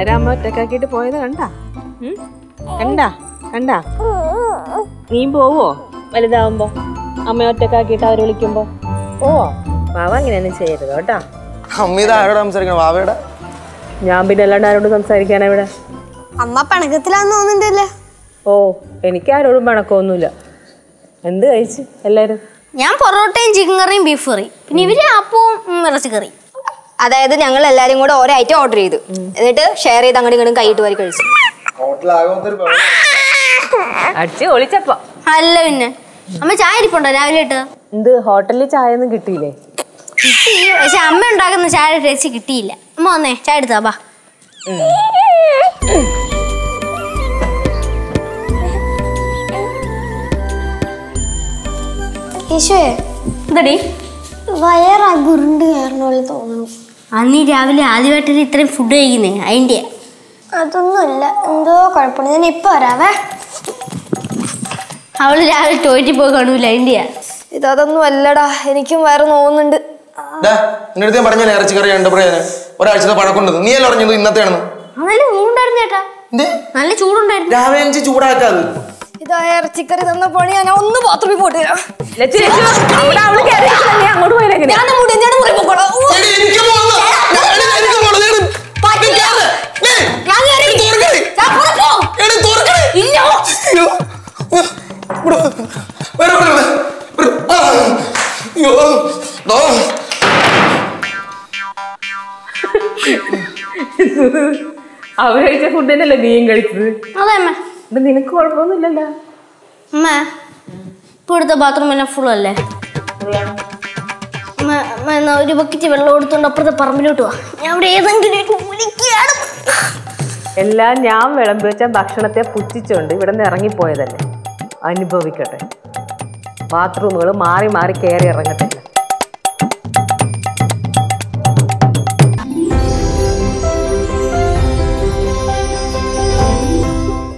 നേരെ അമ്മ ഒറ്റക്കാക്കിയിട്ട് പോയത് കണ്ടാ ഉം? കണ്ടാ കണ്ടാ നീ പോവോ വലുതാവുമ്പോ അമ്മ ഒറ്റക്കാക്കിയിട്ട് അവർ വിളിക്കുമ്പോ പോവോ പാവ അങ്ങനെയൊന്നും ചെയ്യരുത് കേട്ടാ അമ്മ ഇത് ആരോട് സംസാരിക്കണം വാവയുടെ ഞാൻ പിന്നെ അല്ലാണ്ട് ആരോട് സംസാരിക്കാനാ ഇവിടെ അമ്മ പിണക്കത്തിലാന്ന് തോന്നുന്നുണ്ടല്ലേ ഓ എനിക്ക് ആരോടും പണക്കമൊന്നുമില്ല എന്ത് കഴിച്ച് എല്ലാരും ഞാൻ പൊറോട്ടയും ചിക്കൻ കറിയും ബീഫ് കറിയും പിന്നെ ഇവര് അപ്പവും ഇറച്ചിക്കറി അതായത് ഞങ്ങൾ എല്ലാരും കൂടെ ഓരോ ഐറ്റം ഓർഡർ ചെയ്തു എന്നിട്ട് ഷെയർ ചെയ്ത് അങ്ങോട്ടും ഇങ്ങോട്ടും കൈയിട്ട് വരി കഴിച്ചു അടിച്ച് ഒളിച്ചപ്പ അല്ല പിന്നെ അമ്മ ചായ ഇരിപ്പുണ്ടോ രാവിലെ ഇട്ട് എന്ത് ഹോട്ടലിൽ ചായ ഒന്നും കിട്ടിയില്ലേ കിട്ടി പക്ഷെ അമ്മ ഉണ്ടാക്കുന്ന ചായ ടേസ്റ്റ് കിട്ടിയില്ല അമ്മ വന്നേ ചായ എടുത്താ ബാ യേശുവേ എന്തടി വയറാ ഗുരുണ്ട് കയറണ പോലെ തോന്നുന്നു അന്നീ രാവിലെ ആദ്യമായിട്ടൊരു ഇത്രയും ഫുഡ് കഴിക്കുന്നേ അതിന്റെ അതൊന്നുമല്ല എന്തോ കുഴപ്പമില്ല ഞാൻ ഇപ്പൊ വരാവേ അവള് രാവിലെ ടോയ്ലറ്റിൽ പോയി കാണൂല അതിന്റെയാ ഇതൊന്നും അല്ലടാ എനിക്കും വയറ് നോവുന്നുണ്ട് ഡാ, നിന്റെ അടുത്ത് ഞാൻ പറഞ്ഞല്ലേ ഇറച്ചിക്കറി കണ്ടപ്പോഴേ ഒരാഴ്ചത്തെ പഴക്കൊണ്ടത് നീ അല്ല പറഞ്ഞത് ഇന്നത്തെയാണെന്ന് ആ, നല്ല ചൂടുണ്ടായിരുന്നു ചേട്ടാ എന്തേ നല്ല ചൂടുണ്ടായിരുന്നു രാവിലെ എനിക്ക് ചൂടാക്കാത് ഇതാ ഇറച്ചിക്കറി തന്ന പണി ഞാൻ ഒന്ന് ബാത്റൂമിൽ പോയിട്ട് വരാം ലച്ചു, ലച്ചു, അവിടെ അവള് കയറി ഇരിക്കുന്നെ, നീ അങ്ങോട്ട് പോയാലേ എങ്ങനെയാ? ഞാൻ മുടി ഞാൻ മുറി പോക്കോളാം ഊ, എടി, എനിക്ക് പോകണ്ട. എടി, എനിക്ക് പോകണ്ട. എടി, പറ്റില്ല. നീ കേറ്. നീ. ഞാൻ കയറി. എടി, തുറക്കടി. ഞാൻ പുറത്ത് പോ. എടി, തുറക്കടി. ഇല്ല. അയ്യോ. ഇവിടെ. വരൂ, വരൂ, വരൂ. വരൂ. ആ. അയ്യോ. ദോ. അവര് കഴിച്ച ഫുഡ് തന്നെയല്ലേ നീയും കഴിച്ചത് അതെ അമ്മ ഇത് നിനക്ക് കുഴപ്പമൊന്നുമില്ലല്ലോ അമ്മ ഇപ്പൊ ഇവിടുത്തെ ബാത്റൂം എല്ലാം ഫുൾ അല്ലേ അമ്മ, അമ്മ, എന്നാ ഒരു ബക്കറ്റ് വെള്ളം എടുത്തോണ്ട് അപ്പുറത്തെ പറമ്പിലോട്ട് പോവാ ഞാൻ അവിടെ ഏതെങ്കിലും ഒരു മൂലയ്ക്കാണ്. എല്ലാം ഞാൻ വിളമ്പി വെച്ച ഭക്ഷണത്തെ പുച്ഛിച്ചുകൊണ്ട് ഇവിടെ നിന്ന് ഇറങ്ങിപ്പോയതല്ലേ അനുഭവിക്കട്ടെ ബാത്റൂമുകൾ മാറി മാറി കയറി ഇറങ്ങത്തില്ല